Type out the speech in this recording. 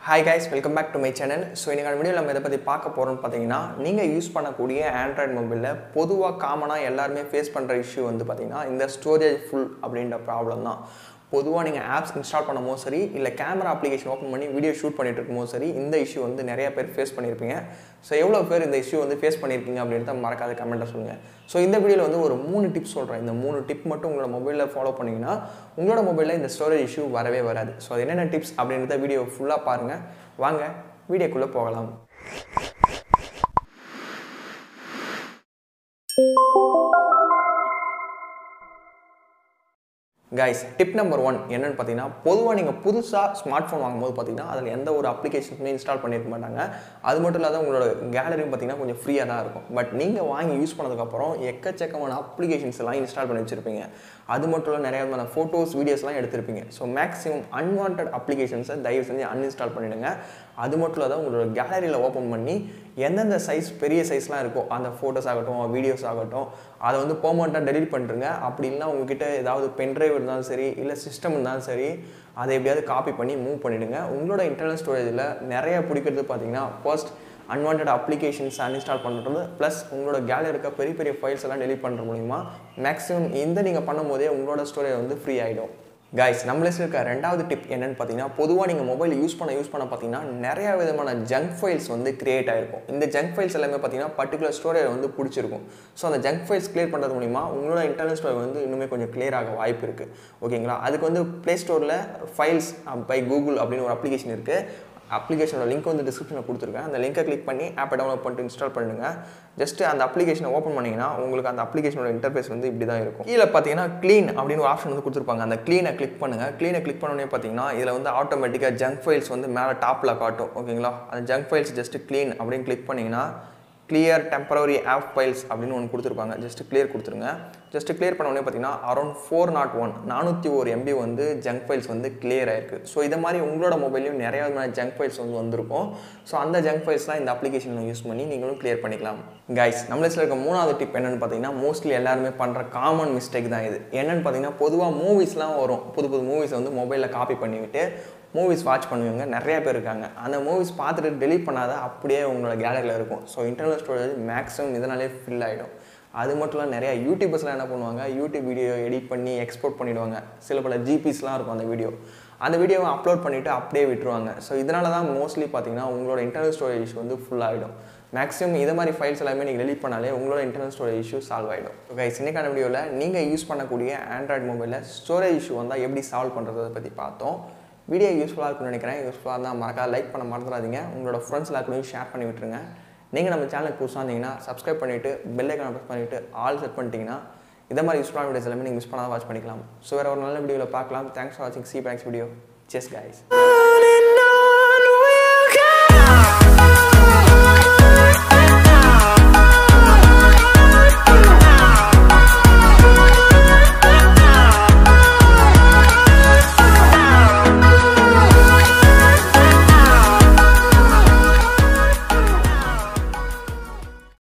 hi guys welcome back to my channel so இன்றைக்கான video நம்ம இதை பற்றி பார்க்க போகிறோம்னு பார்த்தீங்கன்னா நீங்கள் யூஸ் பண்ணக்கூடிய ஆண்ட்ராய்டு மொபைலில் பொதுவாக காமனாக எல்லாருமே ஃபேஸ் பண்ணுற இஷ்யூ வந்து பார்த்தீங்கன்னா இந்த ஸ்டோரேஜ் ஃபுல் அப்படின்ற ப்ராப்ளம் தான் பொதுவாக நீங்கள் ஆப்ஸ் இன்ஸ்டால் பண்ணும்போது சரி இல்லை கேமரா அப்ளிகேஷன் ஓப்பன் பண்ணி வீடியோ ஷூட் பண்ணிட்டு இருக்கும்போது சரி இந்த இஷ்யூ வந்து நிறைய பேர் ஃபேஸ் பண்ணியிருப்பீங்க ஸோ எவ்வளோ பேர் இந்த இஷ்யூ வந்து ஃபேஸ் பண்ணியிருக்கீங்க அப்படின்றத மறக்காத கமெண்ட்டை சொல்லுங்கள் ஸோ இந்த வீடியோவில் வந்து ஒரு மூணு டிப்ஸ் சொல்கிறேன் இந்த மூணு டிப் மட்டும் உங்களோட மொபைலில் ஃபாலோ பண்ணிங்கன்னா உங்களோட மொபைலில் இந்த ஸ்டோரேஜ் இஷ்யூ வரவே வராது ஸோ அது என்னென்ன டிப்ஸ் அப்படின்றத வீடியோ ஃபுல்லாக பாருங்கள் வாங்க வீடியோக்குள்ளே போகலாம் கைஸ் டிப் நம்பர் ஒன் என்னன்னு பார்த்தீங்கன்னா பொதுவாக நீங்கள் புதுசாக ஸ்மார்ட் ஃபோன் வாங்கும்போது பார்த்தீங்கன்னா அதில் எந்த ஒரு அப்ளிகேஷனுமே இன்ஸ்டால் பண்ணியிருக்க மாட்டாங்க அது மட்டும் இல்லாத உங்களோட கேலரியும் பார்த்தீங்கன்னா கொஞ்சம் ஃப்ரீயாக தான் இருக்கும் பட் நீங்கள் வாங்கி யூஸ் பண்ணதுக்கப்புறம் எக்கச்சக்கமான அப்ளிகேஷன்ஸ் எல்லாம் இன்ஸ்டால் பண்ணி வச்சுருப்பீங்க அது மட்டும் இல்லை நிறைய விதமான ஃபோட்டோஸ் வீடியோஸ்லாம் எடுத்திருப்பீங்க ஸோ மேக்ஸிமம் அன்வான்ட் அப்ளிகேஷன்ஸை தயவு செஞ்சு அன்இன்ஸ்டால் பண்ணிவிடுங்க அது மட்டும் இல்லாத உங்களோட கேலரியில் ஓப்பன் பண்ணி எந்தெந்த சைஸ் பெரிய சைஸ்லாம் இருக்கோ அந்த ஃபோட்டோஸ் ஆகட்டும் வீடியோஸ் ஆகட்டும் அதை வந்து பெர்மனெண்ட்டாக டெலிட் பண்ணிருங்க அப்படி இல்லைனா உங்ககிட்ட ஏதாவது பென்ட்ரைவ் இருந்தாலும் சரி இல்லை சிஸ்டம் இருந்தாலும் சரி அதை எப்படியாவது காப்பி பண்ணி மூவ் பண்ணிவிடுங்க உங்களோட இன்டர்னல் ஸ்டோரேஜில் நிறைய பிடிக்கிறது பார்த்தீங்கன்னா ஃபர்ஸ்ட் அன்வான்ட் அப்ளிகேஷன்ஸ் அன்இன்ஸ்டால் பண்ணுறது ப்ளஸ் உங்களோட கேலரி இருக்க பெரிய பெரிய ஃபைல்ஸ் எல்லாம் டெலிட் பண்ணுற மூலிமா மேக்ஸிமம் இந்த நீங்கள் பண்ணும்போதே உங்களோட ஸ்டோரேஜ் வந்து ஃப்ரீ ஆகிடும் கைஸ் நம்மளே இருக்க ரெண்டாவது டிப் என்னன்னு பார்த்தீங்கன்னா பொதுவாக நீங்கள் மொபைல் யூஸ் பண்ண யூஸ் பண்ண பார்த்தீங்கன்னா நிறைய விதமான ஜங்க் ஃபைல்ஸ் வந்து கிரியேட் ஆகிருக்கும் இந்த ஜங்க் ஃபைல்ஸ் எல்லாமே பார்த்தீங்கன்னா பர்டிகுலர் ஸ்டோரேஜ் வந்து பிடிச்சிருக்கும் ஸோ அந்த ஜங்க் ஃபைல்ஸ் கிளியர் பண்ணுறது மூலிமா உங்களோட இன்டர்னல் ஸ்டோரேஜ் வந்து இன்னுமே கொஞ்சம் கிளியர் ஆக வாய்ப்பு இருக்குது ஓகேங்களா அதுக்கு வந்து ப்ளே ஸ்டோரில் ஃபைல்ஸ் பை கூகுள் அப்படின்னு ஒரு அப்ளிகேஷன் இருக்குது அப்ளிகேஷனோட லிங்க் வந்து டிஸ்கிரிப்ஷனில் கொடுத்துருக்கேன் அந்த லிங்கை கிளிக் பண்ணி ஆப்பை டவுன்லோட் பண்ணிட்டு இன்ஸ்டால் பண்ணுங்க ஜஸ்ட் அந்த அப்ளிகேஷனை ஓப்பன் பண்ணிங்கன்னா உங்களுக்கு அந்த அப்ளிகேஷனோட இன்டர்ஃபேஸ் வந்து இப்படி தான் இருக்கும் கீழே பார்த்தீங்கன்னா க்ளீன் அப்படின்னு ஒரு ஆப்ஷன் வந்து கொடுத்துருப்பாங்க அந்த க்ளீனை கிளிக் பண்ணுங்கள் க்ளீனை கிளிக் பண்ணோடனே பார்த்தீங்கன்னா இதில் வந்து ஆட்டோமேட்டிக்காக ஜங்க் ஃபைல்ஸ் வந்து மேலே டாப்பில் காட்டும் ஓகேங்களா அந்த ஜங்க் ஃபைல்ஸ் ஜஸ்ட் க்ளீன் அப்படின்னு கிளிக் பண்ணிங்கன்னா கிளியர் டெம்பரரி ஆப் ஃபைல்ஸ் அப்படின்னு ஒன்று கொடுத்துருப்பாங்க ஜஸ்ட் கிளியர் கொடுத்துருங்க ஜஸ்ட் கிளியர் பண்ண உடனே பார்த்தீங்கன்னா அரௌண்ட் ஃபோர் நாட் ஒன் நானூற்றி ஒரு எம்பி வந்து ஜங்க் ஃபைல்ஸ் வந்து கிளியர் ஆயிருக்கு ஸோ இதை மாதிரி உங்களோட மொபைலையும் நிறைய விதமான ஜங்க் ஃபைல்ஸ் வந்து வந்திருக்கும் ஸோ அந்த ஜங்க் ஃபைல்ஸ்லாம் இந்த அப்ளிகேஷனில் யூஸ் பண்ணி நீங்களும் கிளியர் பண்ணிக்கலாம் கைஸ் நம்மளில் இருக்க மூணாவது டிப் என்னென்னு பார்த்தீங்கன்னா மோஸ்ட்லி எல்லாருமே பண்ணுற காமன் மிஸ்டேக் தான் இது என்னென்னு பார்த்தீங்கன்னா பொதுவாக மூவிஸ்லாம் வரும் புது புது மூவிஸ் வந்து மொபைலில் காப்பி பண்ணிவிட்டு மூவிஸ் வாட்ச் பண்ணுவீங்க நிறைய பேர் இருக்காங்க அந்த மூவிஸ் பார்த்துட்டு டெலிட் பண்ணாத அப்படியே உங்களோட கேலரியில் இருக்கும் ஸோ இன்டர்னல் ஸ்டோரேஜ் மேக்ஸிமம் இதனாலே ஃபில் ஆகிடும் அது மட்டும் இல்லை நிறையா யூடியூபர்ஸ்லாம் என்ன பண்ணுவாங்க யூடியூப் வீடியோ எடிட் பண்ணி எக்ஸ்போர்ட் பண்ணிவிடுவாங்க சில பல ஜிபிஸ்லாம் இருக்கும் அந்த வீடியோ அந்த வீடியோவை அப்லோட் பண்ணிவிட்டு அப்படியே விட்டுருவாங்க ஸோ இதனால தான் மோஸ்ட்லி பார்த்தீங்கன்னா உங்களோட இன்டர்னல் ஸ்டோரேஜ் இஷ்யூ வந்து ஃபுல் ஆகிடும் மேக்ஸிமம் இதை மாதிரி ஃபைல்ஸ் எல்லாமே நீங்கள் டெலிட் பண்ணாலே உங்களோட இன்டர்னல் ஸ்டோரேஜ் இஷ்யூ சால்வ் ஆகிடும் ஓகே இன்னைக்கான வீடியோவில் நீங்கள் யூஸ் பண்ணக்கூடிய ஆண்ட்ராய்டு மொபைலில் ஸ்டோரேஜ் இஷ்யூ வந்தால் எப்படி சால்வ் பண்ணுறதை பற்றி பார்த்தோம் வீடியோ யூஸ்ஃபுல்லாக இருக்கும்னு நினைக்கிறேன் யூஸ்ஃபுல்லாக இருந்தால் மறக்காத லைக் பண்ண மறந்துடாதீங்க உங்களோட ஃப்ரெண்ட்ஸ் எல்லாருக்கும் ஷேர் பண்ணி விட்டுருங்க நீங்கள் நம்ம சேனலுக்கு புதுசாக இருந்தீங்கன்னா சப்ஸ்கிரைப் பண்ணிவிட்டு பெல் ஐக்கான ப்ரெஸ் பண்ணிவிட்டு ஆல் செட் பண்ணிட்டீங்கன்னா இதை மாதிரி யூஸ்ஃபுல்லான வீடியோஸ் எல்லாமே நீங்கள் மிஸ் பண்ணாத வாட்ச் பண்ணிக்கலாம் ஸோ வேறு ஒரு நல்ல வீடியோவில் பார்க்கலாம் தேங்க்ஸ் ஃபார் வாட்சிங் சி பேக்ஸ் வீடியோ செஸ் கைஸ்